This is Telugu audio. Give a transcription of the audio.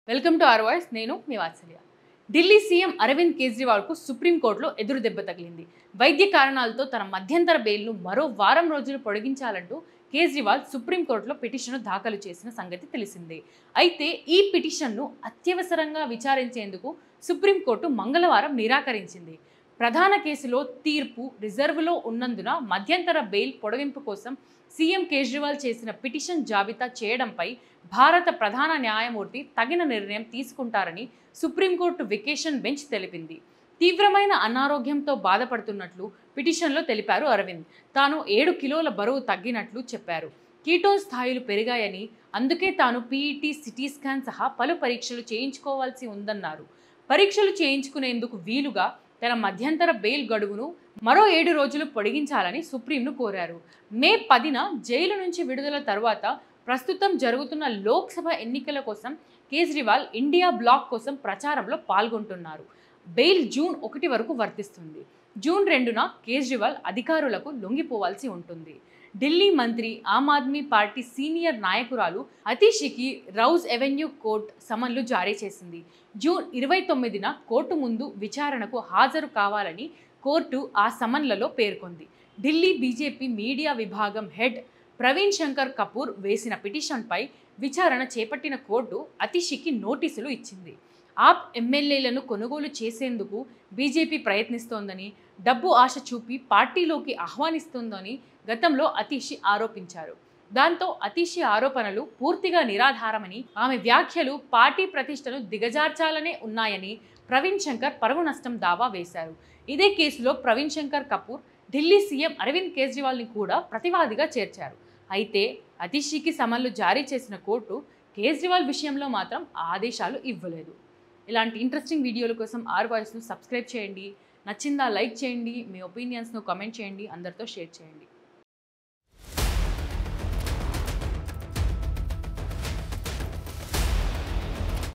వెల్కమ్ టు ఆర్ వాయిస్ నేను మీ వాత్సల్య ఢిల్లీ సీఎం అరవింద్ కేజ్రీవాల్కు సుప్రీంకోర్టులో ఎదురు దెబ్బ తగిలింది వైద్య కారణాలతో తన మధ్యంతర బెయిల్ను మరో వారం రోజులు పొడిగించాలంటూ కేజ్రీవాల్ సుప్రీంకోర్టులో పిటిషన్ను దాఖలు చేసిన సంగతి తెలిసిందే అయితే ఈ పిటిషన్ను అత్యవసరంగా విచారించేందుకు సుప్రీంకోర్టు మంగళవారం నిరాకరించింది ప్రధాన కేసులో తీర్పు రిజర్వులో ఉన్నందున మధ్యంతర బెయిల్ పొడిగింపు కోసం సీఎం కేజ్రీవాల్ చేసిన పిటిషన్ జాబితా చేయడంపై భారత ప్రధాన న్యాయమూర్తి తగిన నిర్ణయం తీసుకుంటారని సుప్రీంకోర్టు వెకేషన్ బెంచ్ తెలిపింది తీవ్రమైన అనారోగ్యంతో బాధపడుతున్నట్లు పిటిషన్లో తెలిపారు అరవింద్ తాను ఏడు కిలోల బరువు తగ్గినట్లు చెప్పారు కీటోన్ స్థాయిలు పెరిగాయని అందుకే తాను పీఈటీ సిటీ స్కాన్ సహా పలు పరీక్షలు చేయించుకోవాల్సి ఉందన్నారు పరీక్షలు చేయించుకునేందుకు వీలుగా తన మధ్యంతర బెయిల్ గడువును మరో ఏడు రోజులు పొడిగించాలని సుప్రీంను కోరారు మే పదిన జైలు నుంచి విడుదల తర్వాత ప్రస్తుతం జరుగుతున్న లోక్సభ ఎన్నికల కోసం కేజ్రీవాల్ ఇండియా బ్లాక్ కోసం ప్రచారంలో పాల్గొంటున్నారు బెయిల్ జూన్ ఒకటి వరకు వర్తిస్తుంది జూన్ రెండున కేజ్రీవాల్ అధికారులకు లొంగిపోవాల్సి ఉంటుంది ఢిల్లీ మంత్రి ఆమ్ ఆద్మీ పార్టీ సీనియర్ నాయకురాలు అతీషికి రౌజ్ ఎవెన్యూ కోర్ట్ సమన్లు జారీ చేసింది జూన్ ఇరవై తొమ్మిదిన కోర్టు ముందు విచారణకు హాజరు కావాలని కోర్టు ఆ సమన్లలో పేర్కొంది ఢిల్లీ బీజేపీ మీడియా విభాగం హెడ్ ప్రవీణ్ శంకర్ కపూర్ వేసిన పిటిషన్పై విచారణ చేపట్టిన కోర్టు అతిషికి నోటీసులు ఇచ్చింది ఆప్ ఎమ్మెల్యేలను కొనుగోలు చేసేందుకు బీజేపీ ప్రయత్నిస్తోందని డబ్బు ఆశ చూపి పార్టీలోకి ఆహ్వానిస్తోందని గతంలో అతీషి ఆరోపించారు దాంతో అతీషి ఆరోపణలు పూర్తిగా నిరాధారమని ఆమె వ్యాఖ్యలు పార్టీ ప్రతిష్టను దిగజార్చాలనే ఉన్నాయని ప్రవీణ్ శంకర్ పరువు నష్టం దావా వేశారు ఇదే కేసులో ప్రవీణ్ శంకర్ కపూర్ ఢిల్లీ సీఎం అరవింద్ కేజ్రీవాల్ని కూడా ప్రతివాదిగా చేర్చారు అయితే అతిషికి సమన్లు జారీ చేసిన కోర్టు కేజ్రీవాల్ విషయంలో మాత్రం ఆదేశాలు ఇవ్వలేదు ఇలాంటి ఇంట్రెస్టింగ్ వీడియోల కోసం ఆర్ వాయిస్ను సబ్స్క్రైబ్ చేయండి నచ్చిందా లైక్ చేయండి మీ ఒపీనియన్స్ను కామెంట్ చేయండి అందరితో షేర్ చేయండి